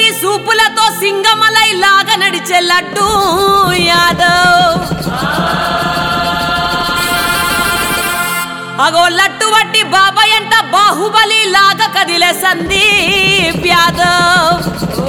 సూపులతో సింగమలై లాగా నడిచే లడ్డు యాదవ్ అగో లట్టు వట్టి బాబాయ్ అంట బాహుబలి లాగా కదిలే సందీప్ యాదవ్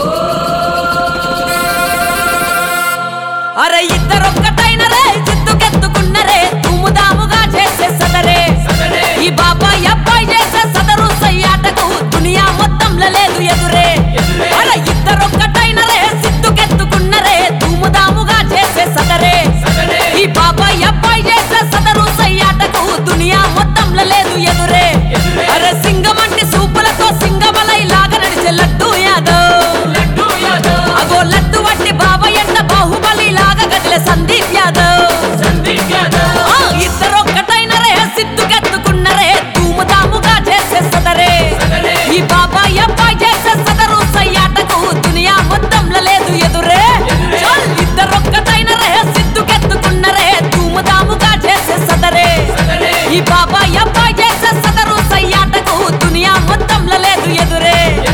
అరే ఇద్దరొక్కటైన రే చిత్తుకెత్తుకున్నరే తుమ్ముదాముగా చేసే సదరే ఈ బాబాయ్ అబ్బాయి చేసే సదరు సయ్యాటకు దునియా మొత్తంలో లేదు ఎదురే అరే ఇద్దరొక్కటైన రే సిత్తుకెత్తుకున్నరే తుమ్ముదాముగా చేసే సదరే ఈ బాబాయ్ అబ్బాయి చేసే సదరు సయ్యాటకు దునియా మొత్తంలో లేదు ఎదురే అరే సింగమంటి సూపులతో సింగమలై లాగా నడిచే లడ్డు యాదవ్ అగో లడ్డు వట్టి బాబాయ్ అంట బాహుబలి లాగా గదిలే సందీప్ యాదవ్ ఆ, ఇద్దరొక్కటైన రే సిత్తుకెత్తుకున్నరే ధూముదాముగా చేసే సదరే ఈ బాబాయ్ అబ్బాయి చేసే సదరు సయ్యాటకు దునియా మొత్తంలో లేదు ఎదురే చల్, ఇద్దరొక్కటైన రే సిత్తుకెత్తుకున్నరే ధూముదాముగా చేసే సదరే ఈ బాబాయ్ అబ్బాయి చేసే సదరు సయ్యాటకు దునియా మొత్తంలో లేదు ఎదురే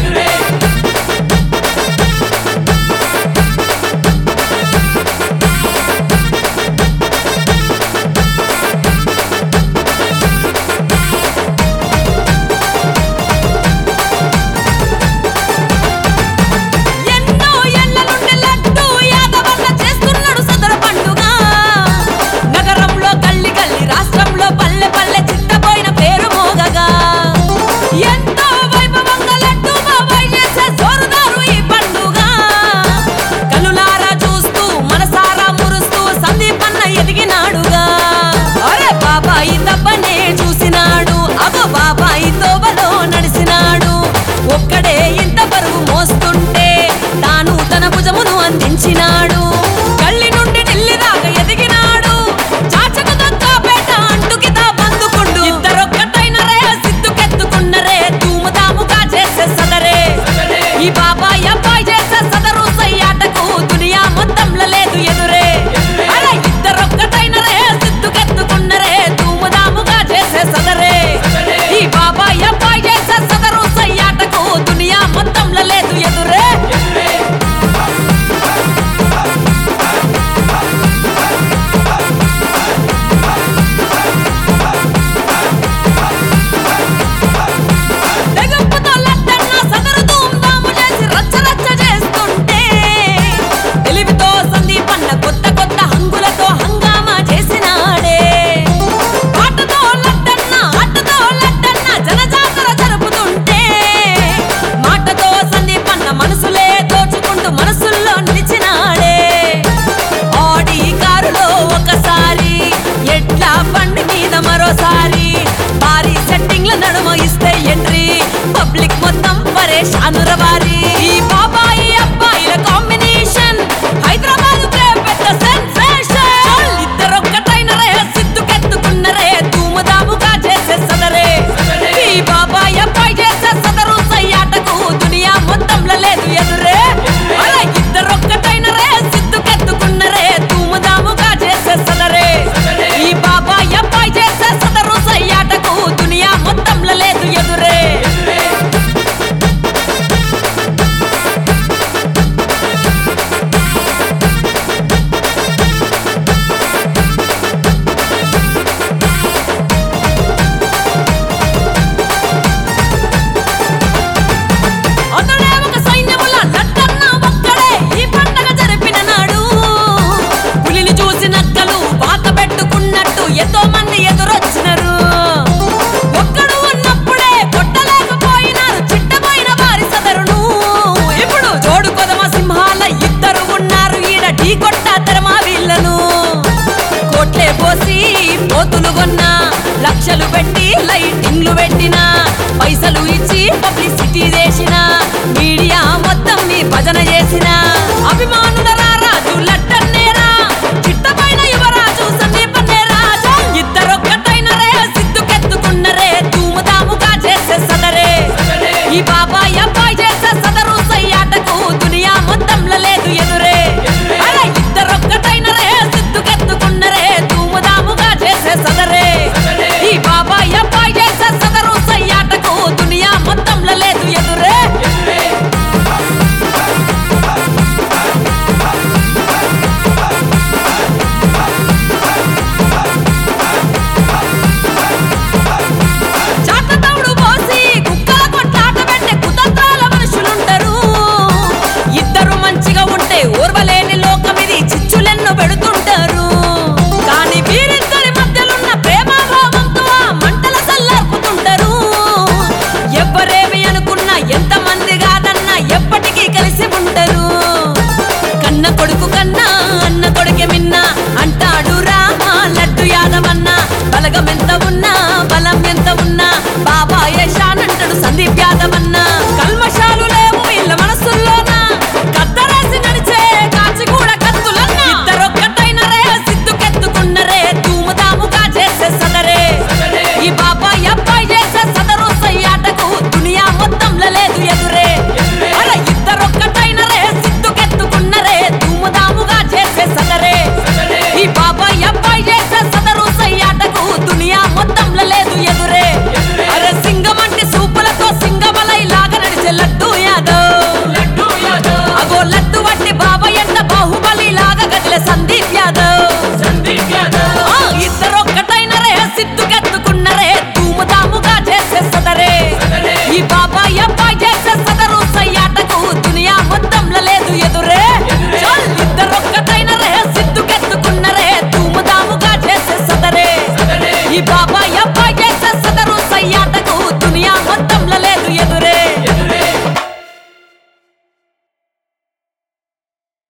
ఎన్నో ఏళ్ల నుండి లడ్డు యాదవన్న చేస్తున్నాడు సదర పండుగ నగరంలో గల్లి గల్లి రాష్ట్రంలో పల్లె పల్లె చిత్తపోయిన పేరు మోగగా ఎంతో వైభవంగా లడ్డు బాబాయ్ చేసే జోరుదారు ఈ పండుగ కనులారా చూస్తూ మనసారా మురుస్తూ సందీపన్న ఎదిగినాడుగా అరే బాబాయి తప్పనే చూసినాడు అగో బాబాయి తోవలో నడిసినాడు ఒక్కడే ఇంత బరువు మోస్తుంటే తాను తన భుజమును అందించినాడు గల్లి నుండి ఢిల్లీ దాకా ఎదిగినాడు చాచకు దక్కాపేట అంటుకితా బందుకుండు ఇద్దరొక్కటైన రే సిద్ధుకెత్తుకున్నరే ధూముదాముగా చేసే సదరే ఈ బాబాయ్ అబ్బాయి చేసే సదరు సయ్యాటకు దునియా మొత్తంలో లేదు ఎదురే అరే ఇద్దరొక్కటైన రే సిద్ధుకెత్తుకున్నరే ధూముదాముగా చేసే సదరే ఈ బాబాయ్ అబ్బాయి చేసే సదరు సయ్యాటకు దునియా మొత్తంలో లేదు ఎదురే తెగప్పుతో లడ్డన్న సదరు ధూమ్ధాము చేసి రచ్చ రచ్చ చేస్తుంటే తెలివితో సందీపన్న కొత్త కొత్త హంగులతో హంగామా చేసినాడే ఆటతో లడ్డన్న ఆటతో లడ్డన్న జనజాతర జరుపుతుంటే మాటతో సందీపన్న మనసులే దోచుకుంటూ మనసుల్లో నిలిచినాడే ఆడి కారులో ఒకసారి ఎడ్ల బండి మీద మరోసారి భారీ సెట్టింగ్ల నడుమ ఇస్తే ఎంట్రీ పబ్లిక్ మొత్తం పరేషాను రవారి ఈ బాబాయి అబ్బాయిల కాంబినేషన్ హైదరాబాద్ పెద్ద సెన్సేషన్ ఇద్దరొక్కటైన రే సిద్ధుకెత్తుకున్నరే ధూముదాముగా చేసే సదరే ఈ బాబాయి అబ్బాయి చేసే సదరు సయ్యాటకు దునియా మొత్తంలో లేదు ఎదురే అలా ఇద్దరొక్కటైన రే సిద్ధుకెత్తుకున్నరే ధూముదాముగా చేసే సదరే ఈ బాబాయ్ అబ్బాయి చేసే సదరు సయ్యాటకు దునియా మొత్తంలో లేదు ఎదురే అతడే ఒక సైన్యముల లడ్డన్న ఒక్కడే ఈ పండగ జరిపిన నాడు పులిని చూసి నక్కలు వాత పెట్టుకున్నట్టు ఎంతో మంది ఎదురొచ్చినారు ఒక్కడు ఉన్నప్పుడే కొట్టలేకపోయినారు చిట్టపోయిన వారి సదరును ఇప్పుడు జోడు కొదమ సింహాల ఇద్దరు ఉన్నారు ఈడ ఢీ కొట్ట తెరమా వీళ్ళను కోట్లే పోసి పోతులు కొన్నా లక్షలు పెట్టి లైటింగ్లు పెట్టినా పైసలు ఇచ్చి పబ్లిసిటీ చేసిన మీడియా మొత్తం నీ భజన చేసిన అభిమానుల రారాజు లట్టన్నేరా చిట్టపైన యువరాజు సందీపన్నే రాజా ఇద్దరొక్కటైన రే సిద్ధుకెత్తుకున్నరే ధూముదాముగా చేసే సదరే ఈ బాబాయ్ అబ్బాయి చేసే సదరు సయ్యాటకు దునియా మొత్తంలో లేదు ఎదురే అరే ఇద్దరొక్కటైన రే సిద్ధుకెత్తుకున్నరే ధూముదాముగా చేసే సదరే ఈ బాబాయ్ అబ్బాయి చేసే సదరు సయ్యాటకు దునియా మొత్తంలో లేదు ఎదురే ఈ బాబాయ్ అబ్బాయి చేసే సదరు సయ్యాటకు దునియా